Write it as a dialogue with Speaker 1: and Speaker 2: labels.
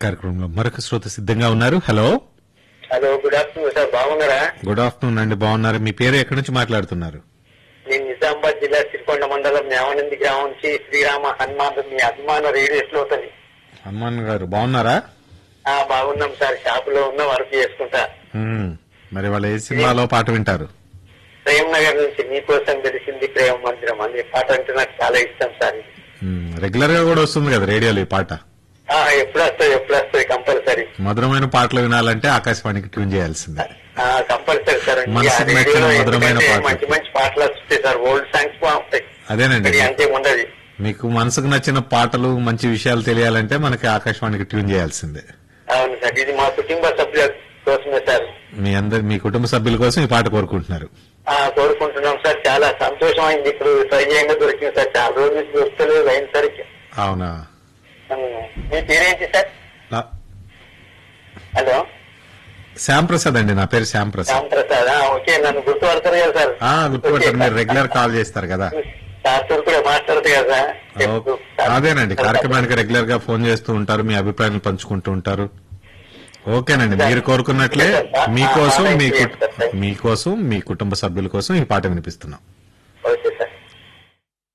Speaker 1: కార్యక్రమంలో మరొక శ్రోత సిద్ధంగా ఉన్నారు hello
Speaker 2: hello good afternoon sir బాగున్నారా
Speaker 1: గుడ్ ఆఫ్టర్నూన్ అండి బాగున్నారు మీ పేరు ఎక్కడి నుంచి మాట్లాడుతున్నారు
Speaker 2: నేను నిజామాబాద్ జిల్లా సిరికొండ మండలం న్యావనంది గ్రామం నుంచి శ్రీరామ హనుమాన్ మీ అభిమాన రేడియో శ్రోతని
Speaker 1: హనుమాన్ గారు బాగున్నారా
Speaker 2: ఆ బాగున్నాం సార్ షాప్ లో ఉన్న వర్క్ చేసుకుంటా
Speaker 1: మ్మ్. మరి వాళ్ళ ఏ సినిమాలో పాట వింటారు
Speaker 2: ప్రేమ్ నగర్ నుంచి మీకోసం తెలిసింది ప్రేమ మందిరం అనే పాట అంటే నాకు చాలా ఇష్టం సార్
Speaker 1: మ్మ్. రెగ్యులర్ గా కూడా వస్తుంది కదా రేడియోలో ఈ పాట
Speaker 2: ఆ, ఎప్పుడు వస్తుంది ఎప్పుడు వస్తుంది కంపల్సరీ
Speaker 1: మధురమైన పాటలు వినాలంటే ఆకాశవాణికి ట్యూన్ చేయాల్సిందే
Speaker 2: కంపల్సరీ సార్ ఈ
Speaker 1: మనసుకు
Speaker 2: ఆ రేడియోలో
Speaker 1: నచ్చిన మధురమైన
Speaker 2: ఎందుకంటే
Speaker 1: పాటలు.
Speaker 2: మంచి మంచి పాటలు వస్తాయి సార్ ఓల్డ్ సాంగ్స్ బాగుంటాయి
Speaker 1: అదేనండి
Speaker 2: ఇది అంతే ఉండదు
Speaker 1: మీకు మనసుకు నచ్చిన పాటలు మంచి విషయాలు తెలియాలంటే మనకి ఆకాశవాణికి ట్యూన్ చేయాల్సిందే
Speaker 2: అవును సార్ ఇది మా కుటుంబ సభ్యుల కోసమే సార్
Speaker 1: మీ అందరి మీ కుటుంబ సభ్యుల కోసం ఈ పాట కోరుకుంటున్నారు
Speaker 2: ఆ, కోరుకుంటున్నాం సార్ చాలా సంతోషం అయింది ఇప్పుడు ట్రై చేయంగా దొరికింది సార్ చాలా రోజుల నుంచి దొరకలేదు అయిన సరికి
Speaker 1: అవునా
Speaker 2: మీ పేరేంటి సార్
Speaker 1: నా-
Speaker 2: హలో
Speaker 1: శ్యామ్ ప్రసాద్ అండి నా పేరు శ్యామ్ ప్రసాద్
Speaker 2: శ్యామ్ ప్రసాద్ ఆ, ఓకే నన్ను గుర్తుపడతారు కదా సార్
Speaker 1: ఆ గుర్తుపట్టారు మీరు రెగ్యులర్ కాల్ చేస్తారు కదా
Speaker 2: సార్ కూడా మాట్లాడతారు కదా
Speaker 1: ఓ, అదేనండి కార్యక్రమానికి రెగ్యులర్ గా ఫోన్ చేస్తూ ఉంటారు మీ అభిప్రాయాలు పంచుకుంటూ ఉంటారు ఓకేనండి మీరు కోరుకున్నట్లే మీకోసం మీ కుట్- మీకోసం మీ కుటుంబ సభ్యుల కోసం ఈ పాట వినిపిస్తున్నాం